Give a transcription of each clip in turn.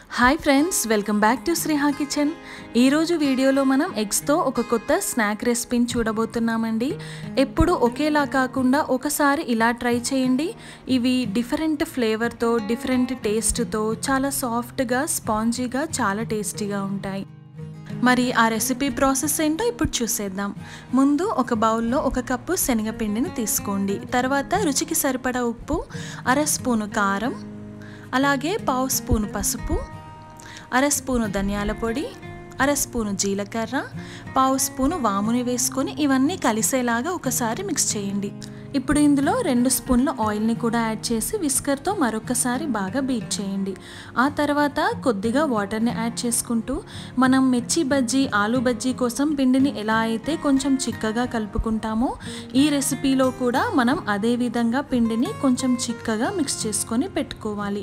hi friends welcome back to Sriha kitchen ఈరోజు వీడియోలో మనం ఎగ్స్తో ఒక కొత్త స్నాక్ రెసిపీని చూడబోతున్నామండి ఎప్పుడు ఒకేలా కాకుండా ఒకసారి ఇలా ట్రై చేయండి ఇవి డిఫరెంట్ ఫ్లేవర్తో డిఫరెంట్ టేస్ట్తో చాలా సాఫ్ట్గా స్పాంజీగా చాలా టేస్టీగా ఉంటాయి మరి ఆ రెసిపీ ప్రాసెస్ ఏంటో ఇప్పుడు చూసేద్దాం ముందు ఒక బౌల్లో ఒక కప్పు శనగపిండిని తీసుకోండి తర్వాత రుచికి సరిపడా ఉప్పు అర స్పూను కారం అలాగే పావు స్పూను పసుపు అర స్పూను ధనియాల పొడి అర స్పూను జీలకర్ర పావు స్పూను వాముని వేసుకొని ఇవన్నీ కలిసేలాగా ఒకసారి మిక్స్ చేయండి ఇప్పుడు ఇందులో రెండు స్పూన్ల ఆయిల్ని కూడా యాడ్ చేసి విస్కర్తో మరొకసారి బాగా బీట్ చేయండి ఆ తర్వాత కొద్దిగా వాటర్ని యాడ్ చేసుకుంటూ మనం మిర్చి బజ్జీ ఆలు బజ్జీ కోసం పిండిని ఎలా అయితే కొంచెం చిక్కగా కలుపుకుంటామో ఈ రెసిపీలో కూడా మనం అదే విధంగా పిండిని కొంచెం చిక్కగా మిక్స్ చేసుకొని పెట్టుకోవాలి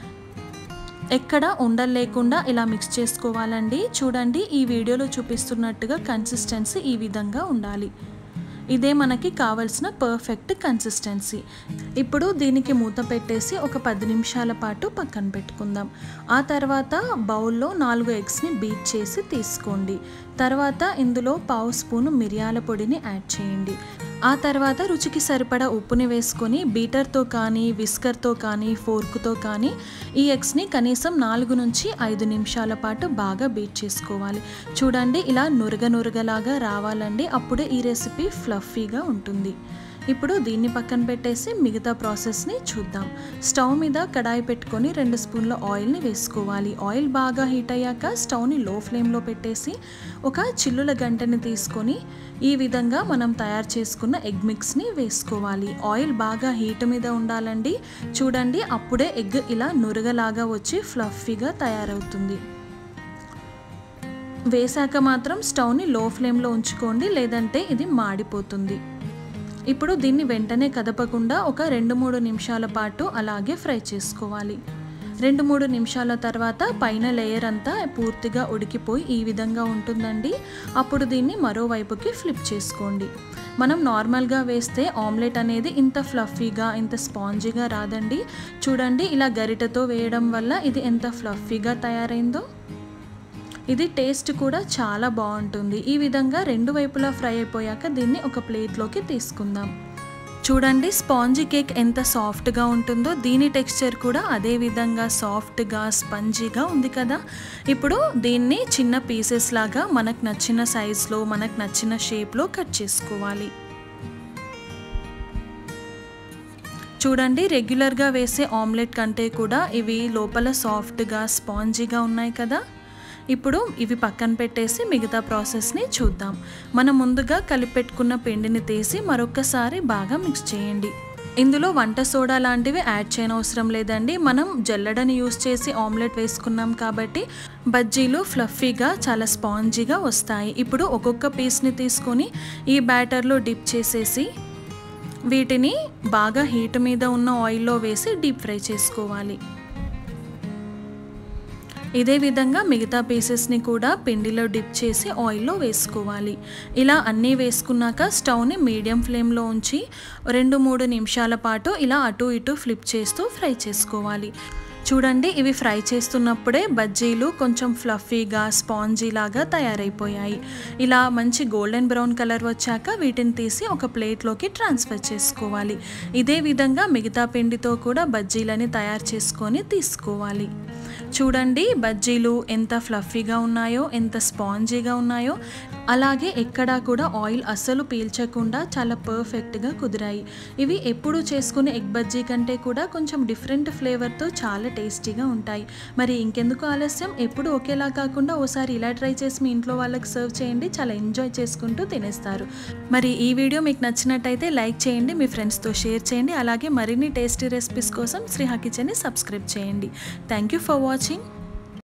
ఎక్కడ ఉండలు లేకుండా ఇలా మిక్స్ చేసుకోవాలండి చూడండి ఈ వీడియోలో చూపిస్తున్నట్టుగా కన్సిస్టెన్సీ ఈ విధంగా ఉండాలి ఇదే మనకి కావలసిన పర్ఫెక్ట్ కన్సిస్టెన్సీ ఇప్పుడు దీనికి మూత పెట్టేసి ఒక పది నిమిషాల పాటు పక్కన పెట్టుకుందాం ఆ తర్వాత బౌల్లో నాలుగు ఎగ్స్ని బీట్ చేసి తీసుకోండి తర్వాత ఇందులో పావు స్పూను మిరియాల పొడిని యాడ్ చేయండి ఆ తర్వాత రుచికి సరిపడా ఉప్పుని వేసుకొని బీటర్తో కానీ విస్కర్తో కానీ ఫోర్క్తో కానీ ఈ ఎగ్స్ని కనీసం నాలుగు నుంచి ఐదు నిమిషాల పాటు బాగా బీట్ చేసుకోవాలి చూడండి ఇలా నురగ నురగలాగా రావాలండి అప్పుడే ఈ రెసిపీ ఫ్లఫీగా ఉంటుంది ఇప్పుడు దీన్ని పక్కన పెట్టేసి మిగతా ప్రాసెస్ని చూద్దాం స్టవ్ మీద కడాయి పెట్టుకొని రెండు స్పూన్ల ఆయిల్ని వేసుకోవాలి ఆయిల్ బాగా హీట్ అయ్యాక స్టవ్ని లో ఫ్లేమ్లో పెట్టేసి ఒక చిల్లుల గంటని తీసుకొని ఈ విధంగా మనం తయారు చేసుకున్న ఎగ్ మిక్స్ని వేసుకోవాలి ఆయిల్ బాగా హీట్ మీద ఉండాలండి చూడండి అప్పుడే ఎగ్ ఇలా నురగలాగా వచ్చి ఫ్లఫీగా తయారవుతుంది వేశాక మాత్రం స్టవ్ని లో ఫ్లేమ్లో ఉంచుకోండి లేదంటే ఇది మాడిపోతుంది ఇప్పుడు దీన్ని వెంటనే కదపకుండా ఒక రెండు మూడు నిమిషాల పాటు అలాగే ఫ్రై చేసుకోవాలి రెండు మూడు నిమిషాల తర్వాత పైన లేయర్ అంతా పూర్తిగా ఉడికిపోయి ఈ విధంగా ఉంటుందండి అప్పుడు దీన్ని మరోవైపుకి ఫ్లిప్ చేసుకోండి మనం నార్మల్గా వేస్తే ఆమ్లెట్ అనేది ఇంత ఫ్లఫీగా ఇంత స్పాంజీగా రాదండి చూడండి ఇలా గరిటతో వేయడం వల్ల ఇది ఎంత ఫ్లఫీగా తయారైందో ఇది టేస్ట్ కూడా చాలా బాగుంటుంది ఈ విధంగా రెండు వైపులా ఫ్రై అయిపోయాక దీన్ని ఒక ప్లేట్లోకి తీసుకుందాం చూడండి స్పాంజీ కేక్ ఎంత సాఫ్ట్గా ఉంటుందో దీని టెక్స్చర్ కూడా అదే విధంగా సాఫ్ట్గా స్పంజీగా ఉంది కదా ఇప్పుడు దీన్ని చిన్న పీసెస్ లాగా మనకు నచ్చిన సైజులో మనకు నచ్చిన షేప్లో కట్ చేసుకోవాలి చూడండి రెగ్యులర్గా వేసే ఆమ్లెట్ కంటే కూడా ఇవి లోపల సాఫ్ట్గా స్పాంజీగా ఉన్నాయి కదా ఇప్పుడు ఇవి పక్కన పెట్టేసి మిగతా ప్రాసెస్ని చూద్దాం మనం ముందుగా కలిపెట్టుకున్న పిండిని తీసి మరొకసారి బాగా మిక్స్ చేయండి ఇందులో వంట సోడా లాంటివి యాడ్ చేయనవసరం లేదండి మనం జల్లెడని యూస్ చేసి ఆమ్లెట్ వేసుకున్నాం కాబట్టి బజ్జీలు ఫ్లఫీగా చాలా స్పాంజీగా వస్తాయి ఇప్పుడు ఒక్కొక్క పీస్ని తీసుకొని ఈ బ్యాటర్లో డిప్ చేసేసి వీటిని బాగా హీట్ మీద ఉన్న ఆయిల్లో వేసి డీప్ ఫ్రై చేసుకోవాలి ఇదే విధంగా మిగతా పీసెస్ని కూడా పిండిలో డిప్ చేసి ఆయిల్లో వేసుకోవాలి ఇలా అన్నీ వేసుకున్నాక స్టవ్ని మీడియం ఫ్లేమ్లో ఉంచి రెండు మూడు నిమిషాల పాటు ఇలా అటు ఇటు ఫ్లిప్ చేస్తూ ఫ్రై చేసుకోవాలి చూడండి ఇవి ఫ్రై చేస్తున్నప్పుడే బజ్జీలు కొంచెం ఫ్లఫీగా స్పాంజీ లాగా తయారైపోయాయి ఇలా మంచి గోల్డెన్ బ్రౌన్ కలర్ వచ్చాక వీటిని తీసి ఒక ప్లేట్లోకి ట్రాన్స్ఫర్ చేసుకోవాలి ఇదే విధంగా మిగతా పిండితో కూడా బజ్జీలని తయారు చేసుకొని తీసుకోవాలి చూడండి బజ్జీలు ఎంత ఫ్లఫీగా ఉన్నాయో ఎంత స్పాంజీగా ఉన్నాయో అలాగే ఎక్కడా కూడా ఆయిల్ అస్సలు పీల్చకుండా చాలా పర్ఫెక్ట్గా కుదిరాయి ఇవి ఎప్పుడు చేసుకునే ఎగ్ బజ్జీ కంటే కూడా కొంచెం డిఫరెంట్ ఫ్లేవర్తో చాలా టేస్టీగా ఉంటాయి మరి ఇంకెందుకు ఆలస్యం ఎప్పుడు ఒకేలా కాకుండా ఓసారి ఇలా ట్రై చేసి మీ ఇంట్లో వాళ్ళకి సర్వ్ చేయండి చాలా ఎంజాయ్ చేసుకుంటూ తినేస్తారు మరి ఈ వీడియో మీకు నచ్చినట్టయితే లైక్ చేయండి మీ ఫ్రెండ్స్తో షేర్ చేయండి అలాగే మరిన్ని టేస్టీ రెసిపీస్ కోసం శ్రీ కిచెన్ని సబ్స్క్రైబ్ చేయండి థ్యాంక్ యూ ఫర్ వాచింగ్